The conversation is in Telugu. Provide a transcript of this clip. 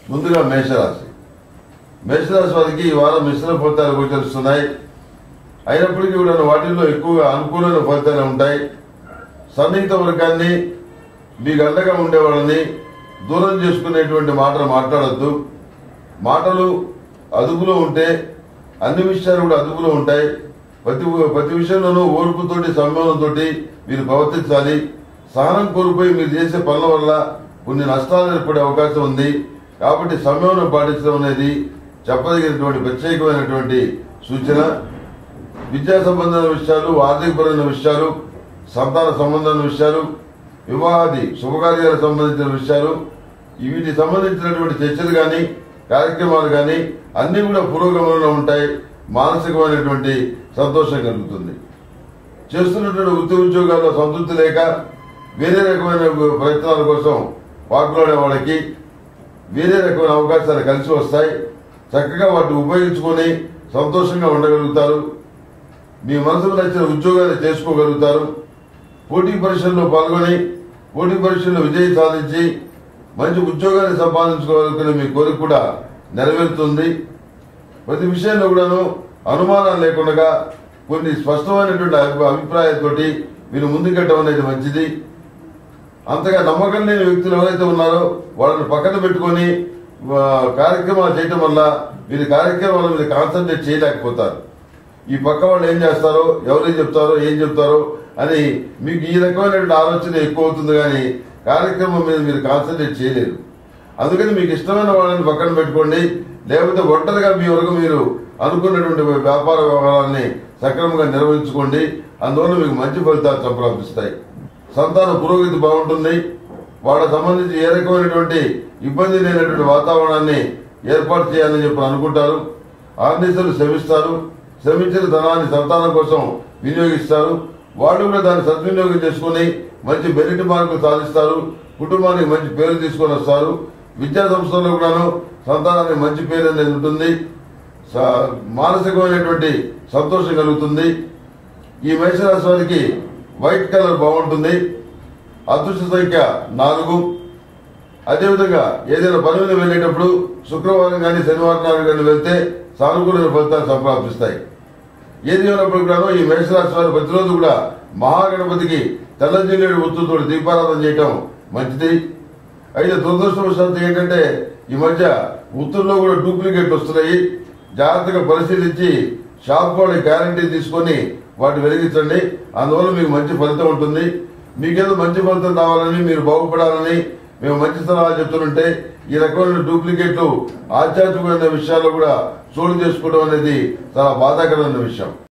ముందుగా మేషరాశి మేషరాశి వారికి ఈ వారం మిశ్రమ ఫలితాలు గోచరిస్తున్నాయి అయినప్పటికీ కూడా వాటిల్లో ఎక్కువగా అనుకూలమైన ఫలితాలు ఉంటాయి సన్నిహిత వర్గాన్ని మీకు అండగా ఉండేవాళ్ళని దూరం చేసుకునేటువంటి మాటలు మాట్లాడద్దు మాటలు అదుపులో ఉంటే అన్ని విషయాలు కూడా అదుపులో ఉంటాయి ప్రతి ప్రతి విషయంలోనూ ఓర్పుతోటి సంయమనంతో మీరు ప్రవర్తించాలి సహనం కోల్పోయి మీరు చేసే పనుల వల్ల కొన్ని నష్టాలు ఏర్పడే అవకాశం ఉంది కాబట్టి సంయమనం పాటించడం అనేది చెప్పదగినటువంటి ప్రత్యేకమైనటువంటి సూచన విద్యా సంబంధమైన విషయాలు ఆర్థికపరమైన విషయాలు సంతాన సంబంధమైన విషయాలు వివాహాది శుభకార్యాలకు సంబంధించిన విషయాలు వీటికి సంబంధించినటువంటి చర్చలు కానీ కార్యక్రమాలు కానీ అన్ని కూడా పురోగమనంలో ఉంటాయి మానసికమైనటువంటి సంతోషం కలుగుతుంది చేస్తున్నటువంటి వృత్తి ఉద్యోగాల్లో సంతృప్తి లేక వేరే రకమైన ప్రయత్నాల కోసం పాకులాడే వాళ్ళకి వేరే రకమైన అవకాశాలు కలిసి వస్తాయి చక్కగా వాటిని ఉపయోగించుకొని సంతోషంగా ఉండగలుగుతారు మీ మనసుకు నచ్చిన ఉద్యోగాన్ని చేసుకోగలుగుతారు పోటీ పరీక్షల్లో పాల్గొని పోటీ పరీక్షల్లో విజయం సాధించి మంచి ఉద్యోగాన్ని సంపాదించుకోవాలనుకునే మీ కోరిక కూడా నెరవేరుతుంది ప్రతి విషయంలో కూడాను అనుమానాలు లేకుండా కొన్ని స్పష్టమైనటువంటి అభి- అభిప్రాయాలతోటి మీరు ముందుకెట్టడం అనేది మంచిది అంతగా నమ్మకం లేని వ్యక్తులు ఎవరైతే ఉన్నారో వాళ్ళని పక్కన పెట్టుకొని ఆ, కార్యక్రమాలు చేయటం వల్ల మీరు కార్యక్రమాల మీద కాన్సన్ట్రేట్ చేయలేకపోతారు ఈ పక్క వాళ్ళు ఏం చేస్తారో ఎవరేం చెప్తారో ఏం చెప్తారో అని మీకు ఈ రకమైనటువంటి ఆలోచన ఎక్కువ అవుతుంది కానీ కార్యక్రమం మీద మీరు కాన్సన్ట్రేట్ చేయలేరు అందుకని మీకు ఇష్టమైన వాళ్ళని పక్కన పెట్టుకోండి లేకపోతే ఒంటరిగా మీ వరకు మీరు అనుకున్నటువంటి వ్యాపార వ్యవహారాన్ని సక్రమంగా నిర్వహించుకోండి అందువల్ల మీకు మంచి ఫలితాలు సంప్రాప్తిస్తాయి సంతాన పురోగతి బాగుంటుంది వాళ్ళకి సంబంధించి ఏ రకమైనటువంటి ఇబ్బంది లేనటువంటి వాతావరణాన్ని ఏర్పాటు చేయాలని చెప్పి అనుకుంటారు ఆర్నిసలు శ్రమిస్తారు శ్రమించిన ధనాన్ని సంతానం కోసం వినియోగిస్తారు వాళ్ళు కూడా దాన్ని సద్వినియోగం చేసుకుని మంచి మెరిట్ మార్కులు సాధిస్తారు కుటుంబానికి మంచి పేరు తీసుకొని వస్తారు విద్యా సంస్థల్లో కూడాను సంతానానికి మంచి పేరు అనేది ఉంటుంది స- మానసికమైనటువంటి సంతోషం కలుగుతుంది ఈ మేషరాశి వారికి వైట్ కలర్ బాగుంటుంది అదృష్ట సంఖ్య నాలుగు అదేవిధంగా ఏదైనా పని మీద వెళ్ళేటప్పుడు శుక్రవారం కానీ శనివారం నాడు కానీ వెళ్తే సానుకూల ఫలితాలు సంప్రాప్తిస్తాయి ఏది అయినప్పుడు కూడాను ఈ మేషరాశి వారు ప్రతిరోజు కూడా మహాగణపతికి తెల్ల జిల్లేడు ఒత్తుతో దీపారాధన చేయటం మంచిది అయితే దురదృష్టవశాత్తు ఏంటంటే ఈ మధ్య ఉత్తుల్లో కూడా డూప్లికేట్ వస్తున్నాయి జాగ్రత్తగా పరిశీలించి షాప్ వాళ్ళకి గ్యారంటీ తీసుకొని వాటిని వెలిగించండి అందువల్ల మీకు మంచి ఫలితం ఉంటుంది మీకేదో మంచి ఫలితం రావాలని మీరు బాగుపడాలని మేము మంచి సలహా చెప్తుంటే ఈ రకమైన డూప్లికేట్లు ఆధ్యాత్మికమైన విషయాల్లో కూడా చోటు చేసుకోవడం అనేది చాలా బాధాకరమైన విషయం